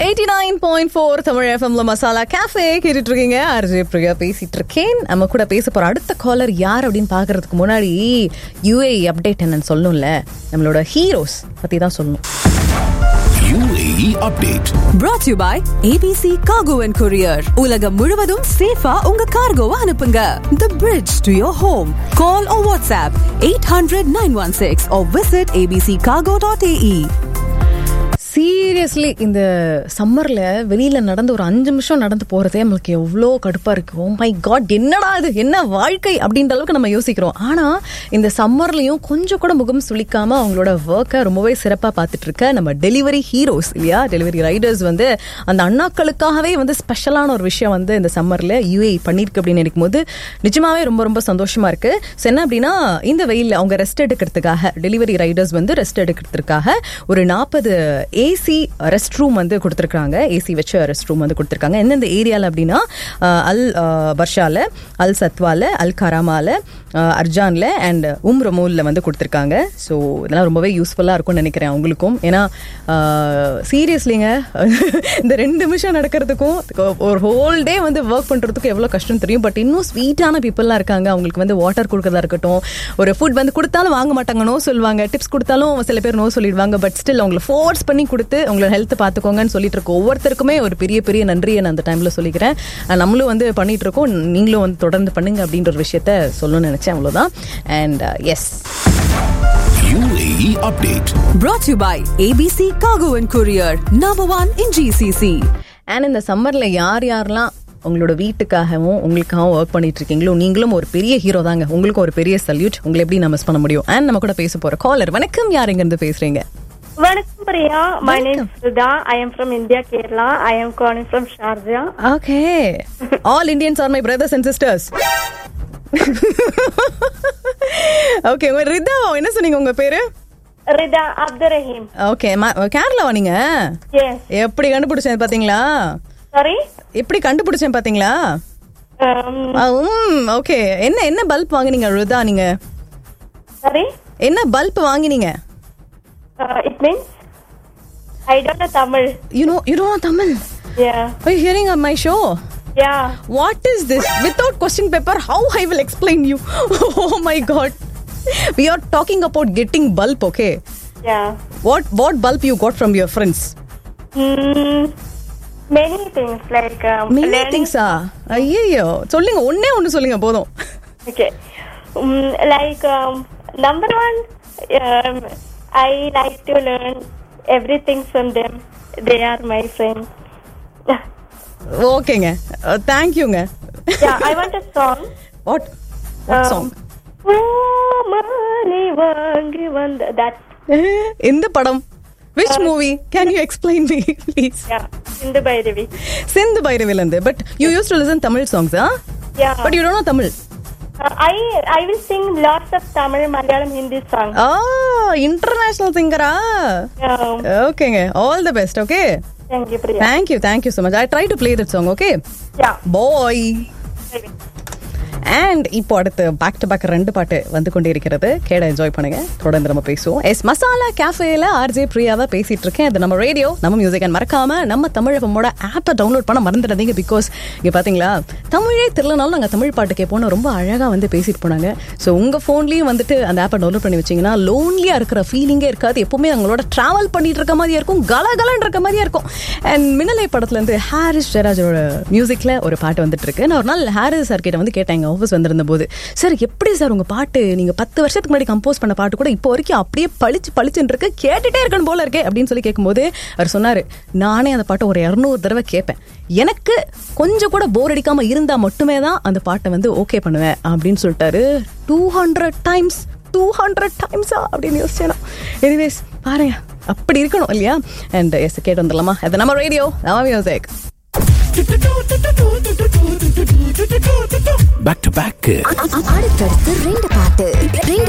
Eighty nine point four Tamil எஃப்எம்ல Masala cafe கேட்டுட்டு இருக்கீங்க அர்ஜய் பிரியா பேசிட்டு இருக்கேன் நம்ம கூட பேச போற அடுத்த காலர் யார் அப்படின்னு பாக்குறதுக்கு முன்னாடி யூஏ அப்டேட் என்னன்னு சொல்லணும்ல நம்மளோட ஹீரோஸ் பத்தி தான் சொல்லணும் UAE update. brought to you by ABC Cargo and Courier. உலகம் முழுவதும் சேஃபா உங்க கார்கோவை அனுப்புங்க. The bridge to your home. Call or WhatsApp 800-916 or visit abccargo.ae. Seriously இந்த சம்மர்ல வெளியில நடந்து ஒரு அஞ்சு நிமிஷம் நடந்து போறதே நம்மளுக்கு எவ்வளோ கடுப்பா இருக்கு ஓ மை காட் என்னடா இது என்ன வாழ்க்கை அப்படின்ற அளவுக்கு நம்ம யோசிக்கிறோம் ஆனா இந்த சம்மர்லயும் கொஞ்சம் கூட முகம் சுளிக்காம அவங்களோட ஒர்க்கை ரொம்பவே சிறப்பா பார்த்துட்டு இருக்க நம்ம டெலிவரி ஹீரோஸ் இல்லையா டெலிவரி ரைடர்ஸ் வந்து அந்த அண்ணாக்களுக்காகவே வந்து ஸ்பெஷலான ஒரு விஷயம் வந்து இந்த சம்மர்ல யூஏ பண்ணிருக்கு அப்படின்னு நினைக்கும் போது நிஜமாவே ரொம்ப ரொம்ப சந்தோஷமா இருக்கு So என்ன அப்படின்னா இந்த வெயில்ல அவங்க ரெஸ்ட் எடுக்கிறதுக்காக டெலிவரி ரைடர்ஸ் வந்து ரெஸ்ட் எடுக்கிறதுக்காக ஒரு நாற்பது ஏசி ரெஸ்ட் ரூம் வந்து கொடுத்துருக்காங்க ஏசி வச்ச ரெஸ்ட் ரூம் வந்து கொடுத்துருக்காங்க எந்தெந்த ஏரியாவில் அப்படின்னா அஹ், அல் அஹ், பர்ஷால அல் சத்வால அல் கராமால அஹ், அர்ஜான்ல அண்ட் உம் ரமூல்ல வந்து கொடுத்துருக்காங்க ஸோ இதெல்லாம் ரொம்பவே யூஸ்ஃபுல்லாக இருக்கும்னு நினைக்கிறேன் அவங்களுக்கும் ஏன்னா சீரியஸ்லிங்க இந்த ரெண்டு நிமிஷம் நடக்கிறதுக்கும் ஒரு ஹோல் டே வந்து ஒர்க் பண்ணுறதுக்கும் எவ்வளோ கஷ்டம் தெரியும் பட் இன்னும் ஸ்வீட்டான பீப்புளெலாம் இருக்காங்க அவங்களுக்கு வந்து வாட்டர் கொடுக்கறதா இருக்கட்டும் ஒரு ஃபுட் வந்து கொடுத்தாலும் வாங்க மாட்டாங்க நோ சொல்லுவாங்க டிப்ஸ் கொடுத்தாலும் சில பேர் நோ சொல்லிடுவாங்க பட் ஸ்டில் அவங்களை ஃபோர்ஸ் பண்ணி கொடுத்து உங்களோட ஹெல்த் பார்த்துக்கோங்கன்னு சொல்லிட்டு இருக்க ஒவ்வொருத்தருக்குமே ஒரு பெரிய பெரிய நன்றியை நான் அந்த டைமில் சொல்லிக்கிறேன் அஹ் நம்மளும் வந்து பண்ணிட்டு இருக்கோம் நீங்களும் வந்து தொடர்ந்து பண்ணுங்க அப்படின்ற ஒரு விஷயத்த சொல்லணும்னு நினச்சேன் அவ்வளோதான் and yes UAE update. Brought to you by ABC Cargo and Courier. Number one in GCC. And இந்த சம்மரில் யார் யாரெல்லாம் உங்களோட வீட்டுக்காகவும் உங்களுக்காகவும் ஒர்க் பண்ணிட்டு இருக்கீங்களோ நீங்களும் ஒரு பெரிய ஹீரோ தாங்க உங்களுக்கு ஒரு பெரிய சல்யூட் உங்களை எப்படி நான் மிஸ் பண்ண முடியும் அண்ட் நம்ம கூட பேச போற காலர் வணக்கம் யார் எங்க இருந்து பேசுறீங்க வணக்கம் Priya my name Sudha I am from India Kerala I am calling from Sharjah okay all Indians are my brothers and sisters okay உங்க ரிதா என்ன சொன்னீங்க உங்க பேரு ரிதா அப்துல் ரஹீம் ஓகே கேரளாவா நீங்க எஸ் எப்படி கண்டுபிடிச்சேன் பாத்தீங்களா சாரி எப்படி கண்டுபிடிச்சேன் பாத்தீங்களா ஓகே என்ன என்ன பல்ப் வாங்குனீங்க ரிதா நீங்க சாரி என்ன பல்ப் வாங்கினீங்க it means I don't know Tamil You know, you don't know Tamil. Yeah Are you hearing on my show? Yeah What is this? Without question paper, how I will explain you? Oh my god. We are talking about getting bulb, okay? Yeah What what bulb you got from your friends? Many things like Many things ah. ஐயோ சொல்லுங்க ஒண்ணே ஒண்ணு சொல்லுங்க போதும் okay like number one I like to learn everything from them they are my friend ஓகேங்க தேங்க்யூங்க yeah I want a song what what song மாலை வாங்கி வந்த தட் இந்த படம் which movie can you explain me please yeah இந்த பைரவி சிந்து பைரவில but you used to listen Tamil songs ஆ yeah but you don't know Tamil I I will sing lots of Tamil Malayalam Hindi song ஆ international சிங்கரா ஓகேங்க all the best okay thank you Priya thank you thank you so much I try to play that song okay yeah bye and இப்போ அடுத்து back to back ரெண்டு பாட்டு வந்து கொண்டே இருக்கிறது கேட என்ஜாய் பண்ணுங்க தொடர்ந்து நம்ம பேசுவோம் எஸ் மசாலா கேஃபேல ஆர்ஜே பிரியாவா பேசிட்டு இருக்கேன் அது நம்ம ரேடியோ நம்ம மியூசிக் அண்ட் மறக்காம நம்ம தமிழகமோட ஆப்பை டவுன்லோட் பண்ண மறந்துடாதீங்க பிகாஸ் இங்க பாத்தீங்களா தமிழே தெரியலனாலும் நாங்க தமிழ் பாட்டு கேட்போம்னு ரொம்ப அழகா வந்து பேசிட்டு போனாங்க ஸோ உங்க போன்லயும் வந்துட்டு அந்த ஆப்பை டவுன்லோட் பண்ணி வச்சீங்கன்னா லோன்லியா இருக்கிற ஃபீலிங்கே இருக்காது எப்பவுமே அவங்களோட டிராவல் பண்ணிட்டு இருக்க மாதிரியா இருக்கும் கலகலன்னு இருக்க மாதிரியா இருக்கும் அண்ட் மின்னலை படத்துல இருந்து ஹாரிஸ் ஜெயராஜோட மியூசிக்ல ஒரு பாட்டு வந்துட்டு இருக்கு நான் ஒரு நாள் ஹாரிஸ் சார் கிட்ட வந்து கேட்டேன் ஆஃபீஸ் வந்திருந்த போது சார் எப்படி சார் உங்க பாட்டு நீங்க பத்து வருஷத்துக்கு முன்னாடி கம்போஸ் பண்ண பாட்டு கூட இப்போ வரைக்கும் அப்படியே பளிச்சு பளிச்சுன்னு இருக்கு கேட்டுட்டே இருக்கணும் போல இருக்கே அப்படின்னு சொல்லி கேட்கும்போது அவர் சொன்னாரு நானே அந்த பாட்டை ஒரு இரநூறு தடவை கேட்பேன் எனக்கு கொஞ்சம் கூட போர் அடிக்காம இருந்தா மட்டுமே தான் அந்த பாட்டை வந்து ஓகே பண்ணுவேன் அப்படின்னு சொல்லிட்டாரு two hundred times two hundred டைம்ஸா அப்படின்னு யோசிச்சேன் எனிவேஸ் பாருங்க அப்படி இருக்கணும் இல்லையா அண்ட் எஸ் கேட்டு வந்துடலாமா அது நம்ம ரேடியோ நம்ம மியூசிக் Back to back. அடுத்தடுத்து ரெண்டு பாட்டு ரெண்டு